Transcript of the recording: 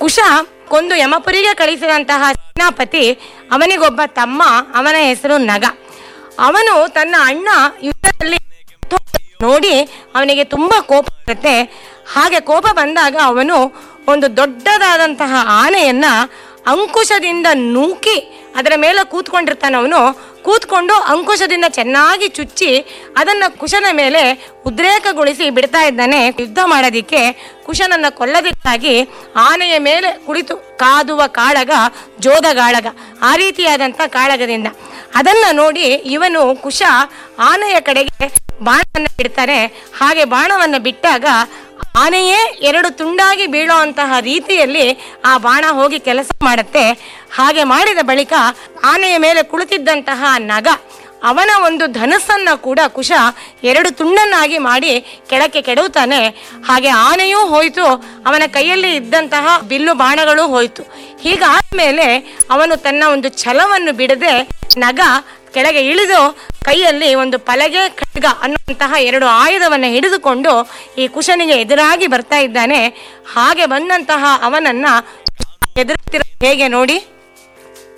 ಕುಶ ಕೊಂದು ಯಮಪುರಿಗೆ ಕಳಿಸಿದಂತಹ ಸೇನಾಪತಿ ಅವನಿಗೊಬ್ಬ ತಮ್ಮ ಅವನ ಹೆಸರು ನಗ ಅವನು ತನ್ನ ಅಣ್ಣ ಯುದ್ಧದಲ್ಲಿ ನೋಡಿ ಅವನಿಗೆ ತುಂಬಾ ಕೋಪ ಬರುತ್ತೆ ಹಾಗೆ ಕೋಪ ಬಂದಾಗ ಅವನು ಒಂದು ದೊಡ್ಡದಾದಂತಹ ಆನೆಯನ್ನ ಅಂಕುಶದಿಂದ ನೂಕಿ ಅದರ ಮೇಲೆ ಕೂತ್ಕೊಂಡಿರ್ತಾನೆ ಅವನು ಕೂತ್ಕೊಂಡು ಅಂಕುಶದಿಂದ ಚೆನ್ನಾಗಿ ಚುಚ್ಚಿ ಅದನ್ನ ಕುಶನ ಮೇಲೆ ಉದ್ರೇಕಗೊಳಿಸಿ ಬಿಡ್ತಾ ಇದ್ದಾನೆ ಯುದ್ಧ ಮಾಡೋದಿಕ್ಕೆ ಕುಶನನ್ನ ಕೊಲ್ಲದಿಕ್ಕಾಗಿ ಆನೆಯ ಮೇಲೆ ಕುಳಿತು ಕಾದುವ ಕಾಳಗ ಜೋದಗಾಳಗ ಆ ರೀತಿಯಾದಂಥ ಕಾಳಗದಿಂದ ಅದನ್ನ ನೋಡಿ ಇವನು ಕುಶ ಆನೆಯ ಕಡೆಗೆ ಬಾಣವನ್ನು ಬಿಡ್ತಾರೆ ಹಾಗೆ ಬಾಣವನ್ನು ಬಿಟ್ಟಾಗ ಆನೆಯೇ ಎರಡು ತುಂಡಾಗಿ ಬೀಳುವಂತಹ ರೀತಿಯಲ್ಲಿ ಆ ಬಾಣ ಹೋಗಿ ಕೆಲಸ ಮಾಡುತ್ತೆ ಹಾಗೆ ಮಾಡಿದ ಬಳಿಕ ಆನೆಯ ಮೇಲೆ ಕುಳಿತಿದ್ದಂತಹ ನಗ ಅವನ ಒಂದು ಧನಸ್ಸನ್ನ ಕೂಡ ಕುಶ ಎರಡು ತುಂಡನ್ನಾಗಿ ಮಾಡಿ ಕೆಳಕ್ಕೆ ಕೆಡವುತ್ತಾನೆ ಹಾಗೆ ಆನೆಯೂ ಹೋಯಿತು ಅವನ ಕೈಯಲ್ಲಿ ಇದ್ದಂತಹ ಬಿಲ್ಲು ಬಾಣಗಳು ಹೋಯಿತು ಹೀಗಾದ್ಮೇಲೆ ಅವನು ತನ್ನ ಒಂದು ಛಲವನ್ನು ಬಿಡದೆ ನಗ ಕೆಳಗೆ ಇಳಿದು ಕೈಯಲ್ಲಿ ಒಂದು ಪಲಗೆ ಖಡ್ಗ ಅನ್ನುವಂತಹ ಎರಡು ಆಯುಧವನ್ನು ಹಿಡಿದುಕೊಂಡು ಈ ಕುಶನಿಗೆ ಎದುರಾಗಿ ಬರ್ತಾ ಇದ್ದಾನೆ ಹಾಗೆ ಬಂದಂತಹ ಅವನನ್ನ ಎದುರುತ್ತಿರ ಹೇಗೆ ನೋಡಿ